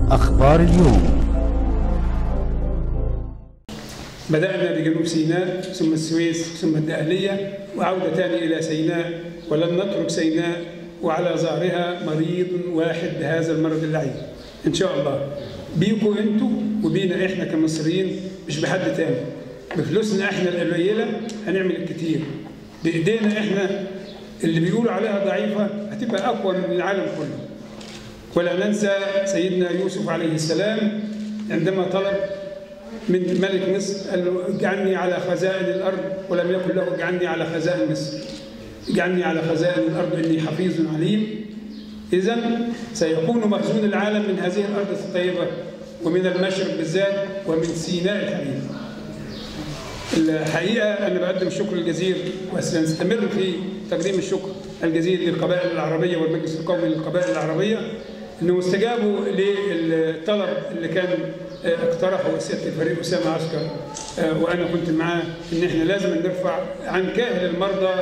أخبار اليوم بدأنا بجنوب سيناء ثم السويس ثم الدقهلية وعودة تاني إلى سيناء ولن نترك سيناء وعلى ظهرها مريض واحد بهذا المرض اللعين إن شاء الله بيكوا أنتوا وبينا إحنا كمصريين مش بحد تاني بفلوسنا إحنا القليلة هنعمل الكتير بإيدينا إحنا اللي بيقولوا عليها ضعيفة هتبقى أقوى من العالم كله ولا ننسى سيدنا يوسف عليه السلام عندما طلب من ملك مصر قال له اجعلني على خزائن الارض ولم يقل له اجعلني على خزائن مصر اجعلني على خزائن الارض اني حفيظ عليم اذا سيكون مخزون العالم من هذه الارض الطيبه ومن المشرق بالذات ومن سيناء الحبيب الحقيقه انا بقدم الشكر الجزيل وسنستمر في تقديم الشكر الجزيل للقبائل العربيه والمجلس القومي للقبائل العربيه انهم استجابوا للطلب اللي كان اقترحه سياده الفريق اسامه عسكر وانا كنت معاه ان احنا لازم نرفع عن كاهل المرضى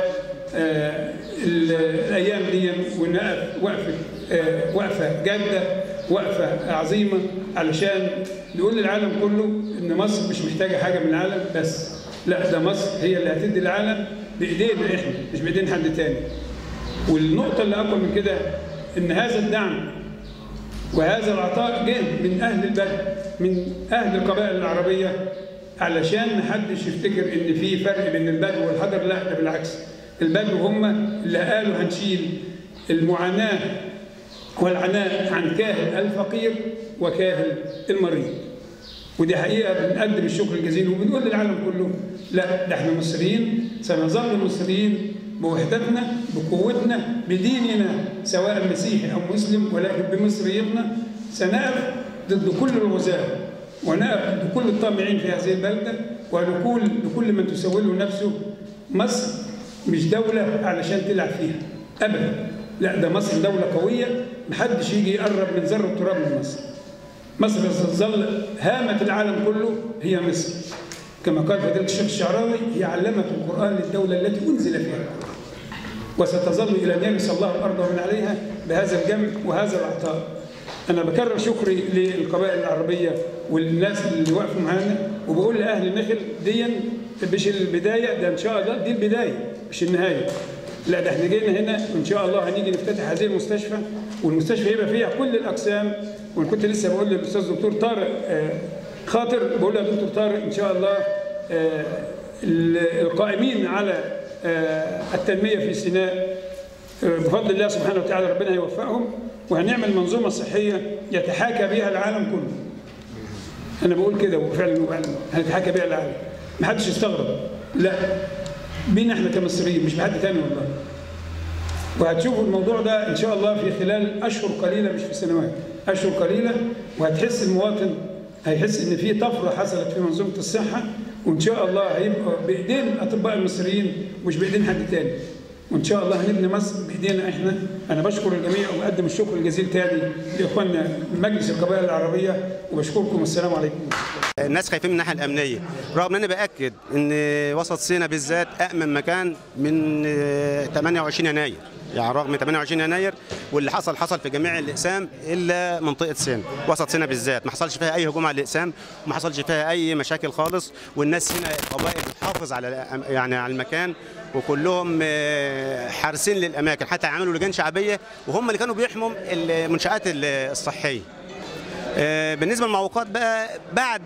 الايام دي ونقف وقفه وقفه جاده وقفه عظيمه علشان نقول للعالم كله ان مصر مش محتاجه حاجه من العالم بس لا ده مصر هي اللي هتدي العالم بايدينا احنا مش بايدين حد تاني والنقطه اللي اقوى من كده ان هذا الدعم وهذا العطاء جه من اهل البلد من اهل القبائل العربيه علشان محدش يفتكر ان في فرق بين البدو والحجر لا ده بالعكس البدو هم اللي قالوا هنشيل المعاناه والعناء عن كاهل الفقير وكاهل المريض ودي حقيقه بنقدم الشكر الجزيل وبنقول للعالم كله لا ده احنا مصريين سنظل مصريين بوحدتنا بقوتنا بديننا سواء مسيحي او مسلم ولكن بمصريتنا سنقف ضد كل الغزاة ونقف ضد كل الطامعين في هذه البلده ونقول لكل من تسوله نفسه مصر مش دوله علشان تلعب فيها ابدا لا ده مصر دوله قويه محدش يجي يقرب من ذره تراب من مصر مصر ستظل هامه العالم كله هي مصر كما قال فضيله الشيخ الشعراوي هي علمت القران للدوله التي انزل فيها القران وستظل الى ان يرث الله الارض ومن عليها بهذا الجمع وهذا العطاء. انا بكرر شكري للقبائل العربيه والناس اللي وقفوا معانا وبقول لاهل النخل دي مش البدايه ده ان شاء الله دي البدايه مش النهايه. لا ده احنا جينا هنا وان شاء الله هنيجي نفتتح هذه المستشفى والمستشفى هيبقى فيها كل الاقسام وانا كنت لسه بقول للاستاذ دكتور طارق خاطر بقول له يا دكتور طارق ان شاء الله القائمين على التنمية في سيناء بفضل الله سبحانه وتعالى ربنا يوفقهم وهنعمل منظومة صحية يتحاكى بها العالم كله أنا بقول كده وفعلا وفعلا هنتحاكى بها العالم ما حدش يستغرب لا بينا احنا كمصريين مش بحد تاني والله وهتشوفوا الموضوع ده ان شاء الله في خلال اشهر قليله مش في سنوات اشهر قليله وهتحس المواطن هيحس ان في طفره حصلت في منظومه الصحه وان شاء الله هيبقى بايدين الاطباء المصريين مش بايدين حد تاني وان شاء الله هنبني مصر بايدينا احنا انا بشكر الجميع وبقدم الشكر الجزيل تاني لاخواننا من مجلس القبائل العربيه وبشكركم والسلام عليكم الناس خايفين من الناحيه الامنيه رغم ان انا باكد ان وسط سينا بالذات امن مكان من 28 يناير يعني رغم 28 يناير واللي حصل حصل في جميع الاقسام الا منطقه سينا وسط سينا بالذات ما حصلش فيها اي هجوم على الاقسام وما حصلش فيها اي مشاكل خالص والناس هنا قبائل بتحافظ على يعني على المكان وكلهم حارسين للاماكن حتى عملوا لجان شعبيه وهم اللي كانوا بيحموا المنشات الصحيه بالنسبه للمعوقات بقى بعد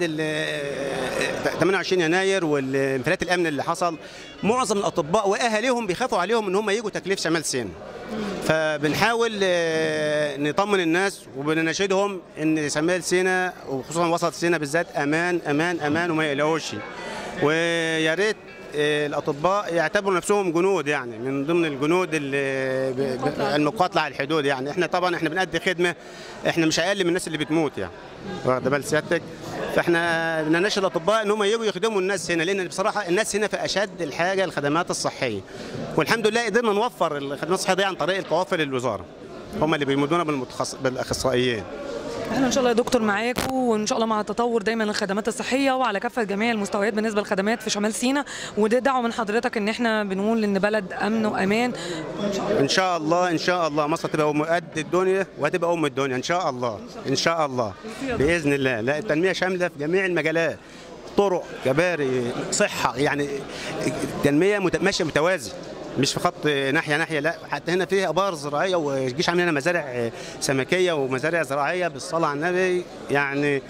28 يناير والانفلات الامن اللي حصل معظم الاطباء واهاليهم بيخافوا عليهم ان هم يجوا تكليف شمال سينا فبنحاول نطمن الناس وبنناشدهم ان شمال سينا وخصوصا وسط سينا بالذات امان امان امان وما يقلقوش ويا ريت الاطباء يعتبروا نفسهم جنود يعني من ضمن الجنود المقاتله على الحدود يعني احنا طبعا احنا بنأدي خدمه احنا مش اقل من الناس اللي بتموت يعني واخد بال سيادتك فاحنا بنناشد الاطباء ان هم يجوا يخدموا الناس هنا لان بصراحه الناس هنا في اشد الحاجه الخدمات الصحيه والحمد لله قدرنا نوفر الخدمات الصحيه دي عن طريق القوافل الوزاره هم اللي بيمدونا بالمتخص... بالاخصائيين احنا ان شاء الله يا دكتور معاكم وان شاء الله مع التطور دايما للخدمات الصحيه وعلى كافه جميع المستويات بالنسبه للخدمات في شمال سيناء وده دعوه من حضرتك ان احنا بنقول ان بلد امن وامان ان شاء الله ان شاء الله مصر تبقى ام قد الدنيا وهتبقى ام الدنيا ان شاء الله ان شاء الله باذن الله لا التنميه شامله في جميع المجالات طرق كباري صحه يعني التنميه مت- ماشيه متوازي مش في خط ناحيه ناحيه لا حتى هنا في ابار زراعيه والجيش عامل هنا مزارع سمكيه ومزارع زراعيه بالصلاه على النبي يعني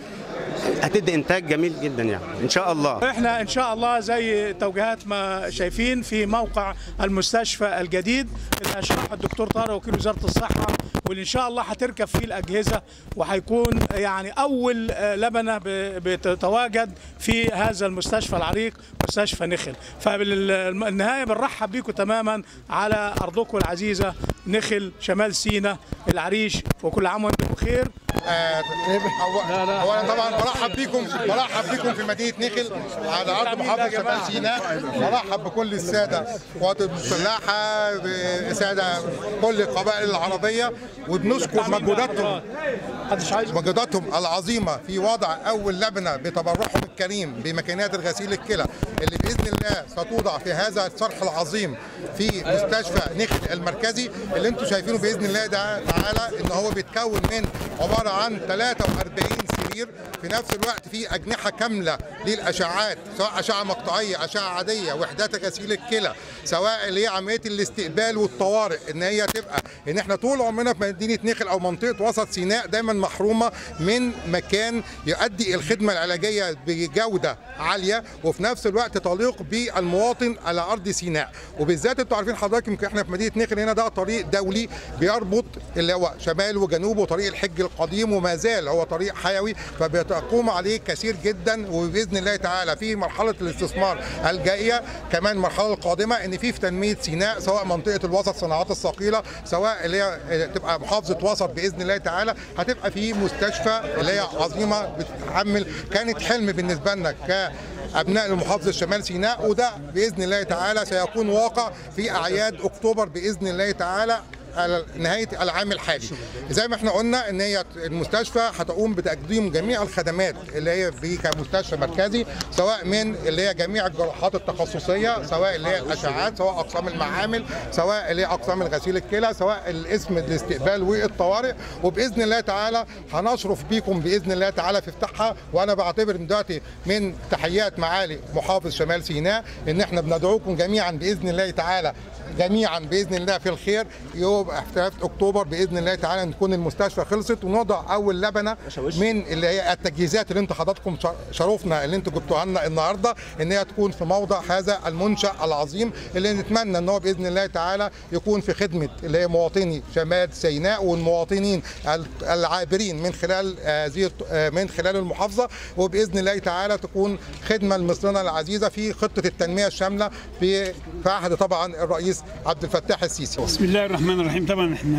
هتدي انتاج جميل جدا يعني ان شاء الله احنا ان شاء الله زي توجيهات ما شايفين في موقع المستشفى الجديد اللي اشرحه الدكتور طارق وكيل وزاره الصحه واللي ان شاء الله هتركب فيه الاجهزه وهيكون يعني اول آه، لبنه ب- بتتواجد في هذا المستشفى العريق مستشفى نخل فبالنهايه بنرحب بيكم تماما على ارضكم العزيزه نخل شمال سينا العريش وكل عام وانتم بخير آه، أو- اولا طبعا برحب بيكم برحب بيكم في مدينه نخل على ارض محافظه شمال سيناء برحب بكل الساده القوات المسلحه بالساده كل القبائل العربيه وبنشكر مجهوداتهم محدش عايز مجهوداتهم العظيمه في وضع اول لبنه بتبرعهم الكريم بماكينات الغسيل الكلى اللي باذن الله ستوضع في هذا الصرح العظيم في مستشفى نخل المركزي اللي انتم شايفينه باذن الله ده تعالى ان هو بيتكون من عباره عن 43 سرير في نفس الوقت في اجنحه كامله للاشعاعات سواء اشعه مقطعيه اشعه عاديه وحدات غسيل الكلى سواء اللي هي عمليه الاستقبال والطوارئ ان هي تبقى ان احنا طول عمرنا في مدينه نخل او منطقه وسط سيناء دايما محرومه من مكان يؤدي الخدمه العلاجيه بجوده عاليه وفي نفس الوقت تليق بالمواطن على ارض سيناء وبالذات انتوا عارفين حضرتك يمكن احنا في مدينه نخل هنا ده طريق دولي بيربط اللي هو شمال وجنوب وطريق الحج القديم وما زال هو طريق حيوي فبيتقوم عليه كثير جدا وباذن الله تعالى في مرحله الاستثمار الجايه كمان المرحله القادمه ان في في تنميه سيناء سواء منطقه الوسط صناعات الثقيله سواء اللي هي تبقى محافظه وسط باذن الله تعالى هتبقى في مستشفى اللي هي عظيمه بتتحمل كانت حلم بالنسبه لنا كابناء المحافظه شمال سيناء وده باذن الله تعالى سيكون واقع في اعياد اكتوبر باذن الله تعالى على نهايه العام الحالي زي ما احنا قلنا ان هي المستشفى هتقوم بتقديم جميع الخدمات اللي هي في كمستشفى مركزي سواء من اللي هي جميع الجراحات التخصصيه سواء اللي هي الاشعاعات سواء اقسام المعامل سواء اللي هي اقسام الغسيل الكلى سواء الاسم الاستقبال والطوارئ وباذن الله تعالى هنشرف بيكم باذن الله تعالى في افتتاحها وانا بعتبر إن دلوقتي من تحيات معالي محافظ شمال سيناء ان احنا بندعوكم جميعا باذن الله تعالى جميعا باذن الله في الخير يوم احتفال اكتوبر باذن الله تعالى نكون المستشفى خلصت ونوضع اول لبنه من اللي هي التجهيزات اللي انتم حضراتكم شر- شرفنا اللي انتم جبتوها لنا النهارده ان هي تكون في موضع هذا المنشا العظيم اللي نتمنى ان هو باذن الله تعالى يكون في خدمه اللي هي مواطني شمال سيناء والمواطنين ال- العابرين من خلال هذه الط- آه، من خلال المحافظه وباذن الله تعالى تكون خدمه لمصرنا العزيزه في خطه التنميه الشامله في في عهد طبعا الرئيس عبد الفتاح السيسي بسم الله الرحمن الرحيم طبعا احنا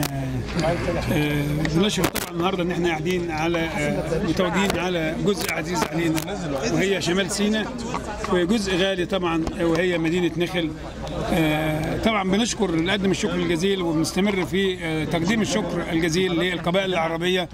آه، بنشرف طبعا النهارده ان احنا قاعدين على آه، متواجدين على جزء عزيز علينا وهي شمال سيناء وجزء غالي طبعا وهي مدينه نخل آه، طبعا بنشكر نقدم الشكر الجزيل وبنستمر في آه، تقديم الشكر الجزيل للقبائل العربيه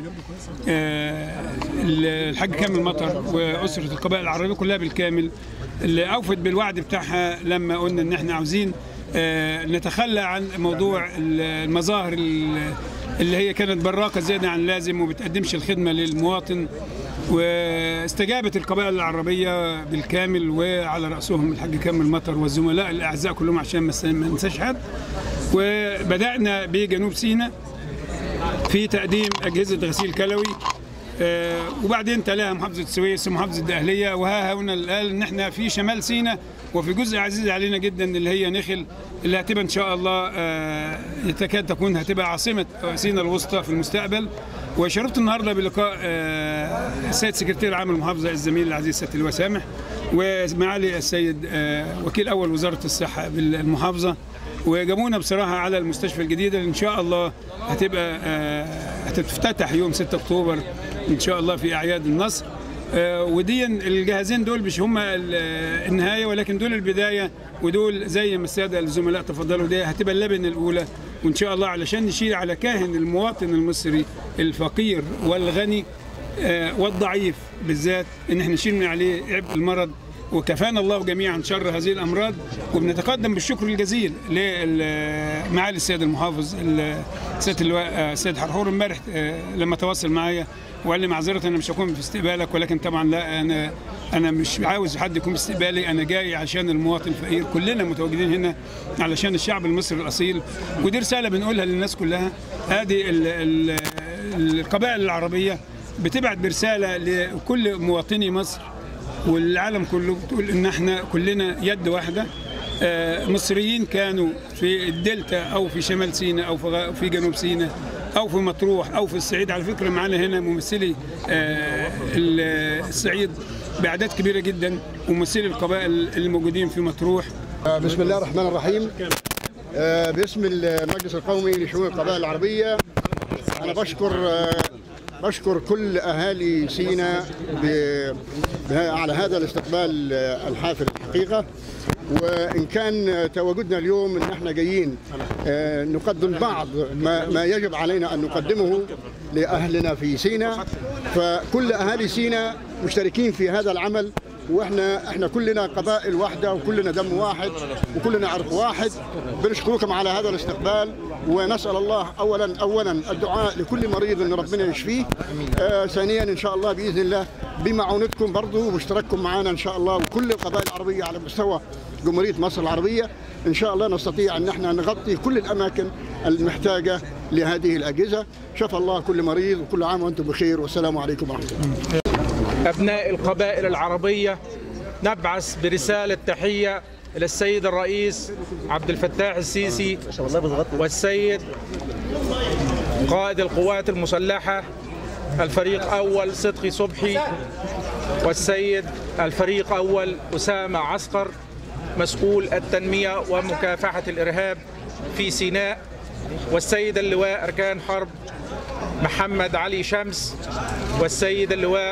آه، الحاج كامل مطر واسره القبائل العربيه كلها بالكامل اللي اوفت بالوعد بتاعها لما قلنا ان احنا عاوزين آه، نتخلى عن موضوع المظاهر ال- اللي هي كانت براقه زياده عن اللازم وبتقدمش الخدمه للمواطن واستجابت القبائل العربيه بالكامل وعلى راسهم الحاج كامل مطر والزملاء الاعزاء كلهم عشان ما ما ننساش حد وبدانا بجنوب سيناء في تقديم اجهزه غسيل كلوي آه، وبعدين تلاها محافظه السويس ومحافظه الدقهليه وها هنا قال ان احنا في شمال سيناء وفي جزء عزيز علينا جدا اللي هي نخل اللي هتبقى ان شاء الله آه، تكاد تكون هتبقى عاصمه سيناء الوسطى في المستقبل وشرفت النهارده بلقاء آه، السيد سكرتير عام المحافظه الزميل العزيز سياده اللواء سامح ومعالي السيد آه، وكيل اول وزاره الصحه بالمحافظه وجابونا بصراحه على المستشفى الجديده اللي ان شاء الله هتبقى آه، هتفتتح يوم 6 اكتوبر ان شاء الله في اعياد النصر آه، ودي الجهازين دول مش هم ال- النهايه ولكن دول البدايه ودول زي ما الساده الزملاء تفضلوا دي هتبقى اللبنه الاولى وان شاء الله علشان نشيل على كاهن المواطن المصري الفقير والغني آه، والضعيف بالذات ان احنا نشيل من عليه عبء المرض وكفانا الله جميعا شر هذه الامراض وبنتقدم بالشكر الجزيل لمعالي السيد المحافظ ال- سياده اللواء آه، السيد حرحور امبارح آه، لما تواصل معايا وقال لي معذره انا مش هكون في استقبالك ولكن طبعا لا انا انا مش عاوز حد يكون في استقبالي انا جاي عشان المواطن الفقير كلنا متواجدين هنا علشان الشعب المصري الاصيل ودي رساله بنقولها للناس كلها ادي ال- ال- القبائل العربيه بتبعت برساله لكل مواطني مصر والعالم كله بتقول ان احنا كلنا يد واحده آه، مصريين كانوا في الدلتا او في شمال سيناء او في غ- في جنوب سيناء او في مطروح او في الصعيد على فكره معانا هنا ممثلي آه، ال- الصعيد باعداد كبيره جدا وممثلي القبائل الموجودين في مطروح بسم الله الرحمن الرحيم آه، باسم المجلس القومي لشؤون القبائل العربية أنا بشكر آه، بشكر كل أهالي سيناء ب- ب- على هذا الاستقبال آه، الحافل الحقيقة وإن كان آه، تواجدنا اليوم إن احنا جايين آه، نقدم بعض ما, ما يجب علينا أن نقدمه لأهلنا في سيناء فكل أهالي سيناء مشتركين في هذا العمل واحنا احنا كلنا قبائل واحده وكلنا دم واحد وكلنا عرق واحد بنشكركم على هذا الاستقبال ونسال الله اولا اولا الدعاء لكل مريض ان ربنا يشفيه آه ثانيا ان شاء الله باذن الله بمعونتكم برضو واشتراككم معنا ان شاء الله وكل القبائل العربيه على مستوى جمهوريه مصر العربيه ان شاء الله نستطيع ان احنا نغطي كل الاماكن المحتاجه لهذه الاجهزه شفى الله كل مريض وكل عام وانتم بخير والسلام عليكم ورحمه الله أبناء القبائل العربية نبعث برسالة تحية إلى السيد الرئيس عبد الفتاح السيسي والسيد قائد القوات المسلحة الفريق أول صدقي صبحي والسيد الفريق أول أسامة عسكر مسؤول التنمية ومكافحة الإرهاب في سيناء والسيد اللواء أركان حرب محمد علي شمس والسيد اللواء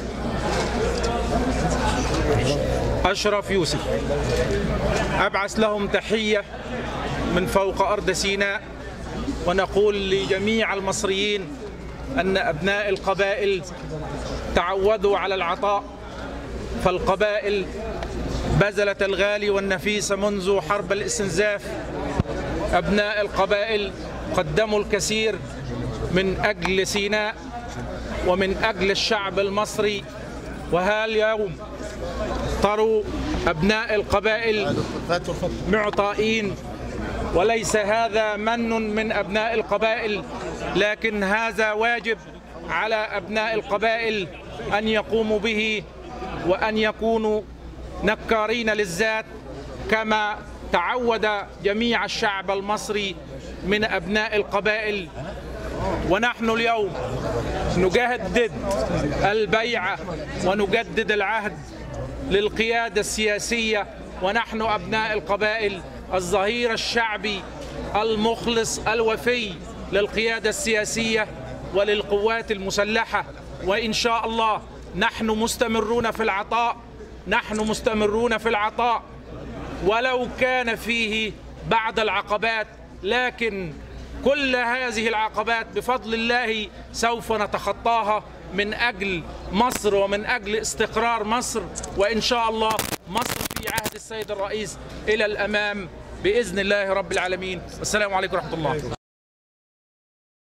أشرف يوسف أبعث لهم تحية من فوق أرض سيناء ونقول لجميع المصريين أن أبناء القبائل تعودوا على العطاء فالقبائل بذلت الغالي والنفيس منذ حرب الاستنزاف أبناء القبائل قدموا الكثير من أجل سيناء ومن أجل الشعب المصري وها اليوم تروا أبناء القبائل معطائين وليس هذا من من أبناء القبائل لكن هذا واجب على أبناء القبائل أن يقوموا به وأن يكونوا نكارين للذات كما تعود جميع الشعب المصري من أبناء القبائل ونحن اليوم نجدد البيعة ونجدد العهد للقيادة السياسية ونحن أبناء القبائل الظهير الشعبي المخلص الوفي للقيادة السياسية وللقوات المسلحة وإن شاء الله نحن مستمرون في العطاء نحن مستمرون في العطاء ولو كان فيه بعض العقبات لكن كل هذه العقبات بفضل الله سوف نتخطاها من أجل مصر ومن أجل استقرار مصر وإن شاء الله مصر في عهد السيد الرئيس إلى الأمام بإذن الله رب العالمين والسلام عليكم ورحمة الله